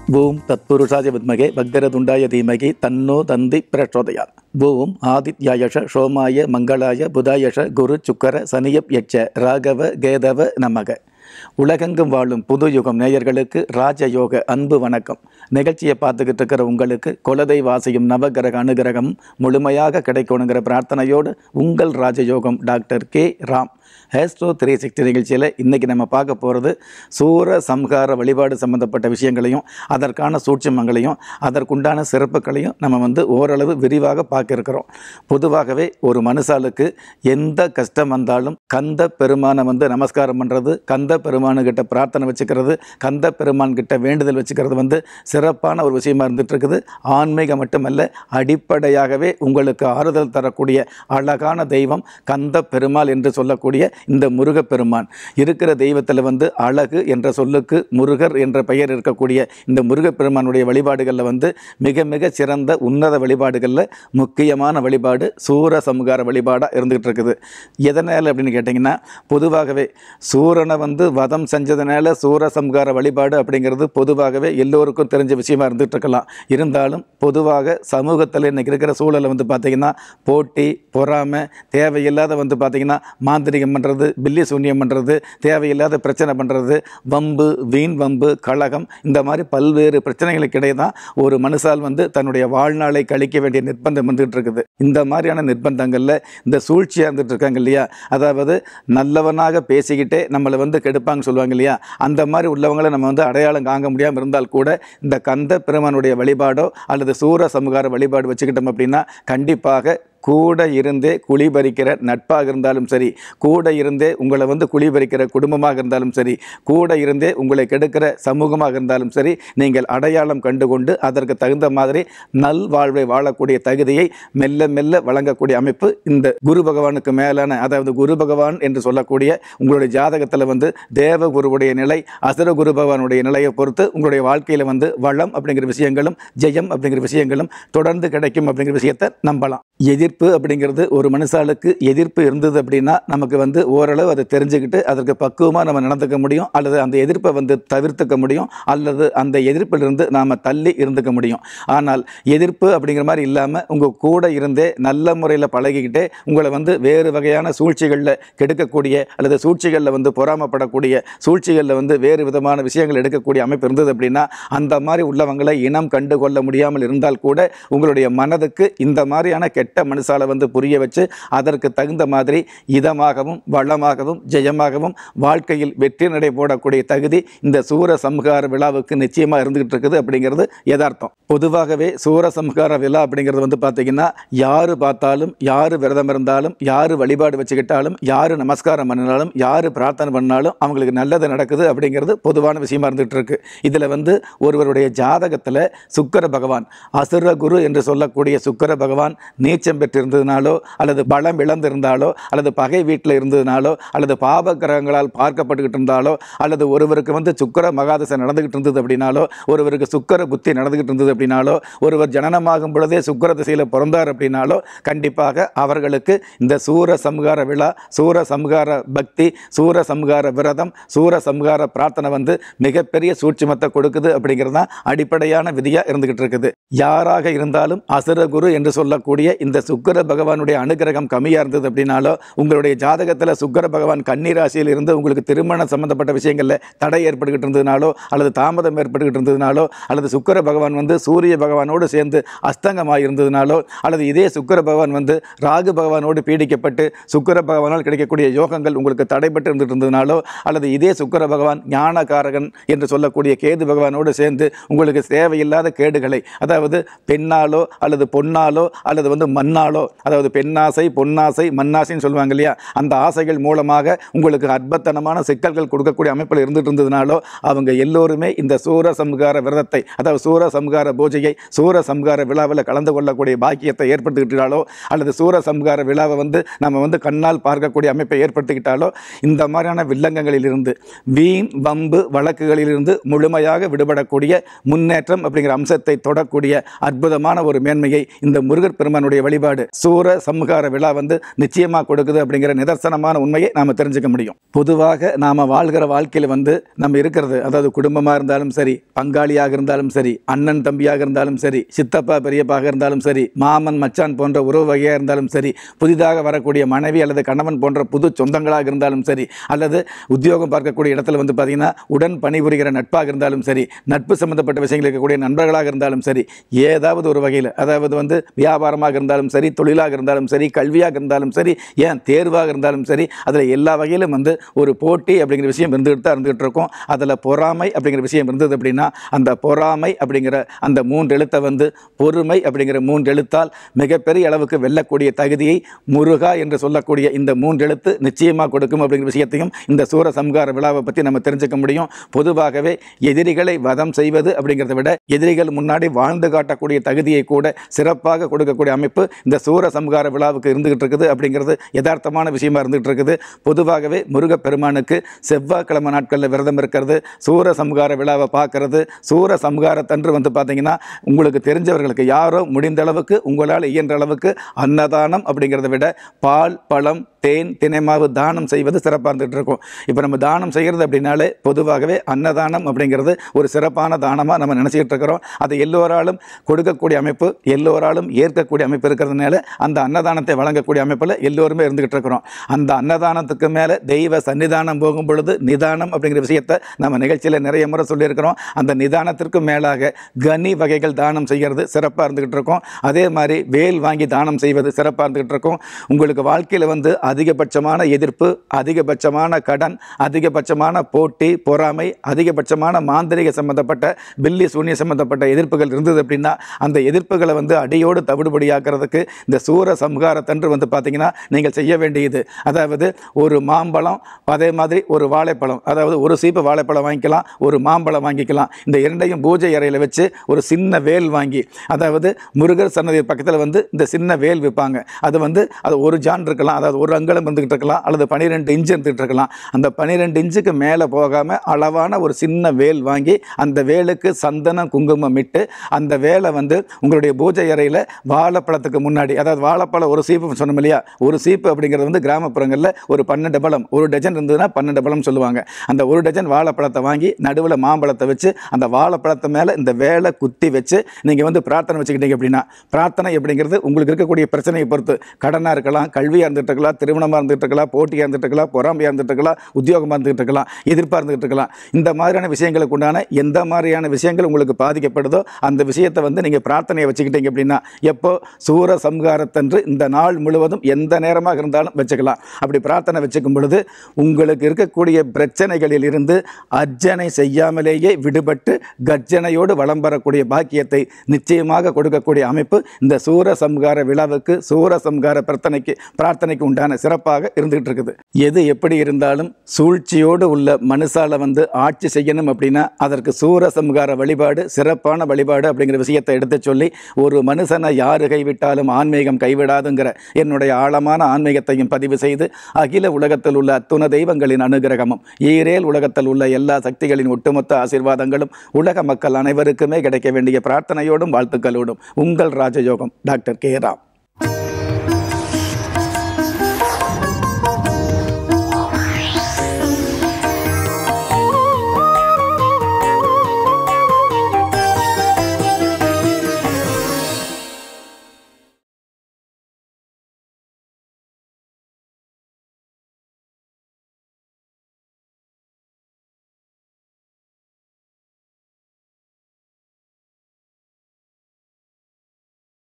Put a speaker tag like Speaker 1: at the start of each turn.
Speaker 1: ஓம் தத்புருஷாய வித்மகே பக்தரதுண்டாய தீமகி தன்னோ தந்தி பிரச்சோதயாத் ஓம் ஆதித்யாயஷ சோமாய மங்களாய புதாயஷ குரு சுக்கர சனியப் யட்ச ராகவ கேதவ நமக உலகெங்கும் வாழும் புது யுகம் நேயர்களுக்கு ராஜயோக அன்பு வணக்கம் நிகழ்ச்சியை பார்த்துக்கிட்டு இருக்கிற உங்களுக்கு குலதை வாசியும் நவகிரக அனுகிரகம் முழுமையாக கிடைக்கணுங்கிற பிரார்த்தனையோடு உங்கள் Rajayogam doctor K Ram astro three sixty நிகழ்ச்சியில் இன்றைக்கி நம்ம பார்க்க போகிறது சூர சம்ஹார வழிபாடு சம்பந்தப்பட்ட விஷயங்களையும் அதற்கான சூட்சமங்களையும் அதற்குண்டான சிறப்புகளையும் நம்ம வந்து ஓரளவு விரிவாக பார்க்க இருக்கிறோம் பொதுவாகவே ஒரு மனுஷாளுக்கு எந்த கஷ்டம் வந்தாலும் கந்த பெருமானை வந்து நமஸ்காரம் பண்ணுறது கந்த பெருமானுக்கிட்ட பிரார்த்தனை வச்சுக்கிறது கந்த பெருமான் கிட்ட வேண்டுதல் வச்சுக்கிறது வந்து சிறப்பான ஒரு விஷயமா இருந்துட்டு இருக்குது ஆன்மீகம் மட்டுமல்ல அடிப்படையாகவே உங்களுக்கு ஆறுதல் தரக்கூடிய அழகான தெய்வம் கந்த பெருமாள் என்று சொல்லக்கூடிய இந்த முருகப்பெருமான் இருக்கிற தெய்வத்தில் வந்து அழகு என்ற சொல்லுக்கு முருகர் என்ற பெயர் இருக்கக்கூடிய இந்த முருகப்பெருமானுடைய வழிபாடுகளில் வந்து மிக மிக சிறந்த உன்னத வழிபாடுகளில் முக்கியமான வழிபாடு சூர சமுகார வழிபாடாக இருந்துகிட்டு இருக்குது எதனால் அப்படின்னு கேட்டிங்கன்னா பொதுவாகவே சூரனை வந்து வதம் செஞ்சதுனால சூர சம்ஹார வழிபாடு அப்படிங்கிறது பொதுவாகவே எல்லோருக்கும் தெரிஞ்ச விஷயமா இருந்துகிட்டு இருக்கலாம் இருந்தாலும் பொதுவாக சமூகத்தில் இன்னைக்கு இருக்கிற சூழலை வந்து பார்த்திங்கன்னா போட்டி பொறாமை தேவையில்லாத வந்து பார்த்திங்கன்னா மாந்திரிகம் பண்ணுறது பில்லி சூன்யம் பண்ணுறது தேவையில்லாத பிரச்சனை பண்ணுறது வம்பு வீண் வம்பு கழகம் இந்த மாதிரி பல்வேறு பிரச்சனைகளுக்கு இடையே தான் ஒரு மனுஷால் வந்து தன்னுடைய வாழ்நாளை கழிக்க வேண்டிய நிர்பந்தம் வந்துகிட்டு இருக்குது இந்த மாதிரியான நிர்பந்தங்களில் இந்த சூழ்ச்சியாக இருந்துட்டு இருக்காங்க இல்லையா அதாவது நல்லவனாக பேசிக்கிட்டே நம்மளை வந்து கெடுப்பாங்கன்னு சொல்லுவாங்க இல்லையா அந்த மாதிரி உள்ளவங்களை நம்ம வந்து அடையாளம் காங்க முடியாமல் இருந்தால் கூட இந்த கந்த பெருமானுடைய வழிபாடோ அல்லது சூர சமுகார வழிபாடு வச்சுக்கிட்டோம் அப்படின்னா கண்டிப்பாக கூட இருந்தே குழி பறிக்கிற நட்பாக இருந்தாலும் சரி கூட இருந்தே உங்களை வந்து குழி பறிக்கிற குடும்பமாக இருந்தாலும் சரி கூட இருந்தே உங்களை கெடுக்கிற சமூகமாக இருந்தாலும் சரி நீங்கள் அடையாளம் கண்டுகொண்டு அதற்கு தகுந்த மாதிரி நல் வாழ்வை வாழக்கூடிய தகுதியை மெல்ல மெல்ல வழங்கக்கூடிய அமைப்பு இந்த குரு பகவானுக்கு மேலான அதாவது குரு பகவான் என்று சொல்லக்கூடிய உங்களுடைய ஜாதகத்தில் வந்து தேவ குருவுடைய நிலை அசுர குரு பகவானுடைய நிலையை பொறுத்து உங்களுடைய வாழ்க்கையில் வந்து வளம் அப்படிங்கிற விஷயங்களும் ஜெயம் அப்படிங்கிற விஷயங்களும் தொடர்ந்து கிடைக்கும் அப்படிங்கிற விஷயத்தை நம்பலாம் எதிர்ப்பு அப்படிங்கிறது ஒரு மனுஷாளுக்கு எதிர்ப்பு இருந்தது அப்படின்னா நமக்கு வந்து ஓரளவு அதை தெரிஞ்சுக்கிட்டு அதற்கு பக்குவமாக நம்ம நடந்துக்க முடியும் அல்லது அந்த எதிர்ப்பை வந்து தவிர்த்துக்க முடியும் அல்லது அந்த எதிர்ப்பிலிருந்து நாம் தள்ளி இருந்துக்க முடியும் ஆனால் எதிர்ப்பு அப்படிங்கிற மாதிரி இல்லாமல் உங்கள் கூட இருந்தே நல்ல முறையில் பழகிக்கிட்டே உங்களை வந்து வேறு வகையான சூழ்ச்சிகளில் கெடுக்கக்கூடிய அல்லது சூழ்ச்சிகளில் வந்து பொறாமப்படக்கூடிய சூழ்ச்சிகளில் வந்து வேறு விதமான விஷயங்கள் எடுக்கக்கூடிய அமைப்பு இருந்தது அப்படின்னா அந்த மாதிரி உள்ளவங்களை இனம் கண்டு கொள்ள முடியாமல் இருந்தால் கூட உங்களுடைய மனதுக்கு இந்த மாதிரியான கெட்ட மனுஷால வந்து புரிய வச்சு அதற்கு தகுந்த மாதிரி இதமாகவும் வளமாகவும் ஜெயமாகவும் வாழ்க்கையில் வெற்றி நடை போடக்கூடிய தகுதி இந்த சூர சம்ஹார விழாவுக்கு நிச்சயமாக இருந்துகிட்டு இருக்குது அப்படிங்கிறது யதார்த்தம் பொதுவாகவே சூர சம்ஹார விழா அப்படிங்கிறது வந்து பார்த்தீங்கன்னா யார் பார்த்தாலும் யார் விரதம் இருந்தாலும் யார் வழிபாடு வச்சுக்கிட்டாலும் யார் நமஸ்காரம் பண்ணினாலும் யார் பிரார்த்தனை பண்ணாலும் அவங்களுக்கு நல்லது நடக்குது அப்படிங்கிறது பொதுவான விஷயமா இருந்துகிட்டு இருக்கு இதில் வந்து ஒருவருடைய ஜாதகத்தில் சுக்கர பகவான் அசுர குரு என்று சொல்லக்கூடிய சுக்கர பகவான் நீச்சம் பெற்றிருந்ததுனாலோ அல்லது பலம் இழந்திருந்தாலோ அல்லது பகை வீட்டில் இருந்ததுனாலோ அல்லது பாப கிரகங்களால் பார்க்கப்பட்டுக்கிட்டு இருந்தாலோ அல்லது ஒருவருக்கு வந்து சுக்கர மகாதசை நடந்துகிட்டு இருந்தது அப்படின்னாலோ ஒருவருக்கு சுக்கர புத்தி நடந்துகிட்டு இருந்தது அப்படின்னாலோ ஒருவர் ஜனனமாகும் பொழுதே சுக்கர திசையில் பிறந்தார் அப்படின்னாலோ கண்டிப்பாக அவர்களுக்கு இந்த சூர சம்ஹார விழா சூர சம்ஹார பக்தி சூர சம்ஹார விரதம் சூர சம்ஹார பிரார்த்தனை வந்து மிகப்பெரிய சூட்சுமத்தை கொடுக்குது அப்படிங்கிறது தான் அடிப்படையான விதியாக இருந்துகிட்டு இருக்குது யாராக இருந்தாலும் அசுர குரு என்று சொல்லக்கூடிய இந்த சுக்கர பகவானுடைய அனுகிரகம் கம்மியாக இருந்தது அப்படின்னாலோ உங்களுடைய ஜாதகத்தில் சுக்கர பகவான் கன்னி ராசியில் இருந்து உங்களுக்கு திருமணம் சம்பந்தப்பட்ட விஷயங்களில் தடை ஏற்பட்டுக்கிட்டு இருந்ததுனாலோ அல்லது தாமதம் ஏற்பட்டுக்கிட்டு இருந்ததுனாலோ அல்லது சுக்கர பகவான் வந்து சூரிய பகவானோடு சேர்ந்து அஸ்தங்கமாக இருந்ததுனாலோ அல்லது இதே சுக்கர பகவான் வந்து ராகு பகவானோடு பீடிக்கப்பட்டு சுக்கர பகவானால் கிடைக்கக்கூடிய யோகங்கள் உங்களுக்கு தடைபட்டு இருந்துட்டு இருந்ததுனாலோ அல்லது இதே சுக்கர பகவான் ஞானகாரகன் என்று சொல்லக்கூடிய கேது பகவானோடு சேர்ந்து உங்களுக்கு தேவையில்லாத கேடுகளை அதாவது பெண்ணாலோ அல்லது பொன்னாலோ அல்லது வந்து மண்ணாலோ அதாவது பெண்ணாசை பொன்னாசை மண்ணாசைன்னு சொல்லுவாங்க இல்லையா அந்த ஆசைகள் மூலமாக உங்களுக்கு அற்பத்தனமான சிக்கல்கள் கொடுக்கக்கூடிய அமைப்பில் இருந்துட்டு இருந்ததுனாலோ அவங்க எல்லோருமே இந்த சூர சம்ஹார விரதத்தை அதாவது சூர சம்ஹார பூஜையை சூர சம்ஹார விழாவில் கலந்து கொள்ளக்கூடிய பாக்கியத்தை ஏற்படுத்திக்கிட்டாலோ அல்லது சூர சம்ஹார விழாவை வந்து நம்ம வந்து கண்ணால் பார்க்கக்கூடிய அமைப்பை ஏற்படுத்திக்கிட்டாலோ இந்த மாதிரியான வில்லங்கங்களிலிருந்து வீண் வம்பு வழக்குகளிலிருந்து முழுமையாக விடுபடக்கூடிய முன்னேற்றம் அப்படிங்கிற அம்சத்தை தொடக்கூடிய அற்புதமான ஒரு மேன்மையை இந்த முருகர் பெருமானுடைய வழிபாடு வழிபாடு சூர சம்ஹார விழா வந்து நிச்சயமாக கொடுக்குது அப்படிங்கிற நிதர்சனமான உண்மையை நாம் தெரிஞ்சுக்க முடியும் பொதுவாக நாம் வாழ்கிற வாழ்க்கையில் வந்து நம்ம இருக்கிறது அதாவது குடும்பமாக இருந்தாலும் சரி பங்காளியாக இருந்தாலும் சரி அண்ணன் தம்பியாக இருந்தாலும் சரி சித்தப்பா பெரியப்பாக இருந்தாலும் சரி மாமன் மச்சான் போன்ற உறவு வகையாக இருந்தாலும் சரி புதிதாக வரக்கூடிய மனைவி அல்லது கணவன் போன்ற புது சொந்தங்களாக இருந்தாலும் சரி அல்லது உத்தியோகம் பார்க்கக்கூடிய இடத்துல வந்து பார்த்தீங்கன்னா உடன் பணிபுரிகிற நட்பாக இருந்தாலும் சரி நட்பு சம்பந்தப்பட்ட விஷயங்கள் இருக்கக்கூடிய நண்பர்களாக இருந்தாலும் சரி ஏதாவது ஒரு வகையில் அதாவது வந்து வியாபாரமாக இருந்தாலும் சரி தொழிலாக இருந்தாலும் சரி கல்வியாக இருந்தாலும் சரி ஏன் தேர்வாக இருந்தாலும் சரி அதில் எல்லா வகையிலும் வந்து ஒரு போட்டி அப்படிங்கிற விஷயம் இருந்துகிட்டு தான் இருந்துகிட்டு இருக்கும் அதில் பொறாமை அப்படிங்கிற விஷயம் இருந்தது அப்படின்னா அந்த பொறாமை அப்படிங்கிற அந்த மூன்று எழுத்தை வந்து பொறுமை அப்படிங்கிற மூன்று எழுத்தால் மிகப்பெரிய அளவுக்கு வெல்லக்கூடிய தகுதியை முருகா என்று சொல்லக்கூடிய இந்த மூன்று எழுத்து நிச்சயமாக கொடுக்கும் அப்படிங்கிற விஷயத்தையும் இந்த சூர சம்ஹார விழாவை பற்றி நம்ம தெரிஞ்சுக்க முடியும் பொதுவாகவே எதிரிகளை வதம் செய்வது அப்படிங்கிறத விட எதிரிகள் முன்னாடி வாழ்ந்து காட்டக்கூடிய தகுதியை கூட சிறப்பாக கொடுக்கக்கூடிய அமைப்பு இந்த சூர சம்ஹார விழாவுக்கு இருந்துகிட்டு இருக்குது அப்படிங்கிறது யதார்த்தமான விஷயமா இருந்துகிட்டு இருக்குது பொதுவாகவே முருகப்பெருமானுக்கு செவ்வாய்க்கிழமை நாட்களில் விரதம் இருக்கிறது சூர சம்ஹார விழாவை பார்க்கறது சூர சம்ஹாரத்தன்று வந்து பார்த்தீங்கன்னா உங்களுக்கு தெரிஞ்சவர்களுக்கு யாரோ முடிந்த அளவுக்கு உங்களால் இயன்ற அளவுக்கு அன்னதானம் அப்படிங்கிறத விட பால் பழம் தேன் தினைமாவு தானம் செய்வது சிறப்பாக இருந்துகிட்டு இருக்கும் இப்போ நம்ம தானம் செய்கிறது அப்படின்னாலே பொதுவாகவே அன்னதானம் அப்படிங்கிறது ஒரு சிறப்பான தானமாக நம்ம நினச்சிக்கிட்டு இருக்கிறோம் அதை எல்லோராலும் கொடுக்கக்கூடிய அமைப்பு எல்லோராலும் ஏற்கக்கூடிய அமைப்பு இருக்கிறதுனால அந்த அன்னதானத்தை வழங்கக்கூடிய அமைப்பில் எல்லோருமே இருந்துகிட்டு இருக்கிறோம் அந்த அன்னதானத்துக்கு மேலே தெய்வ சன்னிதானம் போகும் பொழுது நிதானம் அப்படிங்கிற விஷயத்தை நம்ம நிகழ்ச்சியில் நிறைய முறை சொல்லியிருக்கிறோம் அந்த நிதானத்திற்கு மேலாக கனி வகைகள் தானம் செய்கிறது சிறப்பாக இருந்துகிட்டு இருக்கும் அதே மாதிரி வேல் வாங்கி தானம் செய்வது சிறப்பாக இருந்துகிட்டு இருக்கும் உங்களுக்கு வாழ்க்கையில் வந்து அதிகபட்சமான எதிர்ப்பு அதிகபட்சமான கடன் அதிகபட்சமான போட்டி பொறாமை அதிகபட்சமான மாந்திரிக சம்பந்தப்பட்ட பில்லி சூன்ய சம்பந்தப்பட்ட எதிர்ப்புகள் இருந்தது அப்படின்னா அந்த எதிர்ப்புகளை வந்து அடியோடு தவிடுபடியாக்குறதுக்கு இந்த சூர சம்ஹாரத்தன்று வந்து பார்த்தீங்கன்னா நீங்கள் செய்ய வேண்டியது அதாவது ஒரு மாம்பழம் அதே மாதிரி ஒரு வாழைப்பழம் அதாவது ஒரு சீப்பு வாழைப்பழம் வாங்கிக்கலாம் ஒரு மாம்பழம் வாங்கிக்கலாம் இந்த இரண்டையும் பூஜை அறையில் வச்சு ஒரு சின்ன வேல் வாங்கி அதாவது முருகர் சன்னதி பக்கத்தில் வந்து இந்த சின்ன வேல் விற்பாங்க அது வந்து அது ஒரு ஜான் இருக்கலாம் அதாவது ஒரு அங்கலம் இருந்துகிட்டு இருக்கலாம் அல்லது பன்னிரெண்டு இன்ச்சு இருந்துகிட்டு இருக்கலாம் அந்த பன்னிரெண்டு இன்ச்சுக்கு மேலே போகாமல் அளவான ஒரு சின்ன வேல் வாங்கி அந்த வேலுக்கு சந்தனம் குங்குமம் இட்டு அந்த வேலை வந்து உங்களுடைய பூஜை அறையில் வாழைப்பழத்துக்கு முன்னாடி அதாவது வாழைப்பழம் ஒரு சீப்பு சொன்னோம் இல்லையா ஒரு சீப்பு அப்படிங்கிறது வந்து கிராமப்புறங்களில் ஒரு பன்னெண்டு பழம் ஒரு டஜன் இருந்ததுன்னா பன்னெண்டு பழம் சொல்லுவாங்க அந்த ஒரு டஜன் வாழைப்பழத்தை வாங்கி நடுவில் மாம்பழத்தை வச்சு அந்த வாழைப்பழத்தை மேலே இந்த வேலை குத்தி வச்சு நீங்கள் வந்து பிரார்த்தனை வச்சுக்கிட்டீங்க அப்படின்னா பிரார்த்தனை அப்படிங்கிறது உங்களுக்கு இருக்கக்கூடிய பிரச்சனையை பொறுத்து கடனாக இருக்கலாம் கல்வியாக இருந்துட்டு இருக்கலாம் திருமணமாக இருந்துட்டு இருக்கலாம் போட்டியாக இருந்துட்டு இருக்கலாம் பொறாமையாக இருந்துட்டு இருக்கலாம் உத்தியோகமாக இருந்துட்டு இருக்கலாம் எதிர்ப்பாக இருந்துட்டு இருக்கலாம் இந்த மாதிரியான விஷயங்களுக்கு உண்டான எந்த மாதிரியான விஷயங்கள் உங்களுக்கு பாதிக்கப்படுதோ அந்த விஷயத்தை வந்து நீங்கள் பிரார்த்தனையை வச்சுக்கிட்டீங்க அப்படின்னா எப்போ சூர சம்ஹாரத்தன்று இந்த நாள் முழுவதும் எந்த நேரமாக இருந்தாலும் வச்சுக்கலாம் அப்படி பிரார்த்தனை வச்சுக்கும் பொழுது உங்களுக்கு இருக்கக்கூடிய பிரச்சனைகளில் இருந்து அர்ச்சனை செய்யாமலேயே விடுபட்டு கர்ஜனையோடு வலம் பெறக்கூடிய பாக்கியத்தை நிச்சயமாக கொடுக்கக்கூடிய அமைப்பு இந்த சூர சம்ஹார விழாவுக்கு சூர சம்ஹார பிரார்த்தனைக்கு பிரார்த்தனைக்கு உண்டான சிறப்பாக இருந்துகிட்டு இருக்குது எது எப்படி இருந்தாலும் சூழ்ச்சியோடு உள்ள மனுஷால வந்து ஆட்சி செய்யணும் அப்படின்னா அதற்கு சூர சம்ஹார வழிபாடு சிறப்பான வழிபாடு அப்படிங்கிற விஷயத்தை எடுத்து சொல்லி ஒரு மனுஷனை யாரு கைவிட்டாலும் ஆன்மீகம் கைவிடாதுங்கிற என்னுடைய ஆழமான ஆன்மீகத்தையும் பதிவு செய்து அகில உலகத்தில் உள்ள அத்துண தெய்வங்களின் அனுகிரகமும் ஈரேல் உலகத்தில் உள்ள எல்லா சக்திகளின் ஒட்டுமொத்த ஆசீர்வாதங்களும் உலக மக்கள் அனைவருக்குமே கிடைக்க வேண்டிய பிரார்த்தனையோடும் வாழ்த்துக்களோடும் உங்கள் ராஜயோகம் டாக்டர் கே ராம்